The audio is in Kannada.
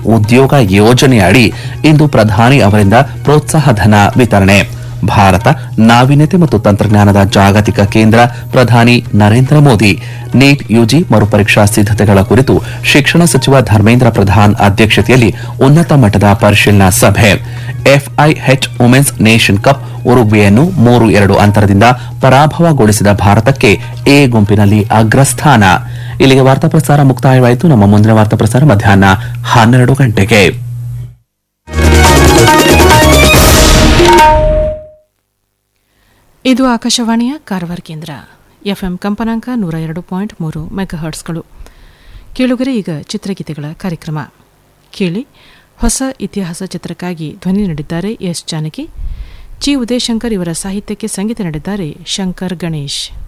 ಉದ್ಯೋಗ ಯೋಜನೆ ಅಡಿ ಇಂದು ಪ್ರಧಾನಿ ಅವರಿಂದ ಪ್ರೋತ್ಸಾಹ ಧನ ವಿತರಣೆ ಭಾರತ ನಾವೀನ್ಯತೆ ಮತ್ತು ತಂತ್ರಜ್ಞಾನದ ಜಾಗತಿಕ ಕೇಂದ್ರ ಪ್ರಧಾನಿ ನರೇಂದ್ರ ಮೋದಿ ನೀಟ್ ಯುಜಿ ಮರುಪರೀಕ್ಷಾ ಸಿದ್ದತೆಗಳ ಕುರಿತು ಶಿಕ್ಷಣ ಸಚಿವ ಧರ್ಮೇಂದ್ರ ಪ್ರಧಾನ್ ಅಧ್ಯಕ್ಷತೆಯಲ್ಲಿ ಉನ್ನತ ಮಟ್ಟದ ಪರಿಶೀಲನಾ ಸಭೆ ಎಫ್ಐಎಚ್ ವುಮೆನ್ಸ್ ನೇಷನ್ ಕಪ್ ಉರುಗ್ವೆಯನ್ನು ಮೂರು ಎರಡು ಅಂತರದಿಂದ ಪರಾಭವಗೊಳಿಸಿದ ಭಾರತಕ್ಕೆ ಎ ಗುಂಪಿನಲ್ಲಿ ಅಗ್ರಸ್ಥಾನ ಇಲ್ಲಿಗೆ ವಾರ್ತಾ ಪ್ರಸಾರ ಮುಕ್ತಾಯವಾಯಿತು ನಮ್ಮ ಮುಂದಿನ ವಾರ್ತಾ ಪ್ರಸಾರ ಮಧ್ಯಾಹ್ನ ಹನ್ನೆರಡು ಗಂಟೆಗೆ ಇದು ಆಕಾಶವಾಣಿಯ ಕಾರವಾರ ಕೇಂದ್ರ ಎಫ್ಎಂ ಕಂಪನಾಂಕ ನೂರ ಎರಡು ಪಾಯಿಂಟ್ ಮೂರು ಮೆಗಾಹರ್ಟ್ಸ್ಗಳು ಕೇಳುಗರೆ ಈಗ ಚಿತ್ರಗೀತೆಗಳ ಕಾರ್ಯಕ್ರಮ ಕೇಳಿ ಹೊಸ ಇತಿಹಾಸ ಚಿತ್ರಕ್ಕಾಗಿ ಧ್ವನಿ ನೀಡಿದ್ದಾರೆ ಎಸ್ ಜಾನಕಿ ಜಿ ಉದಯಶಂಕರ್ ಇವರ ಸಾಹಿತ್ಯಕ್ಕೆ ಸಂಗೀತ ನೀಡಿದ್ದಾರೆ ಶಂಕರ್ ಗಣೇಶ್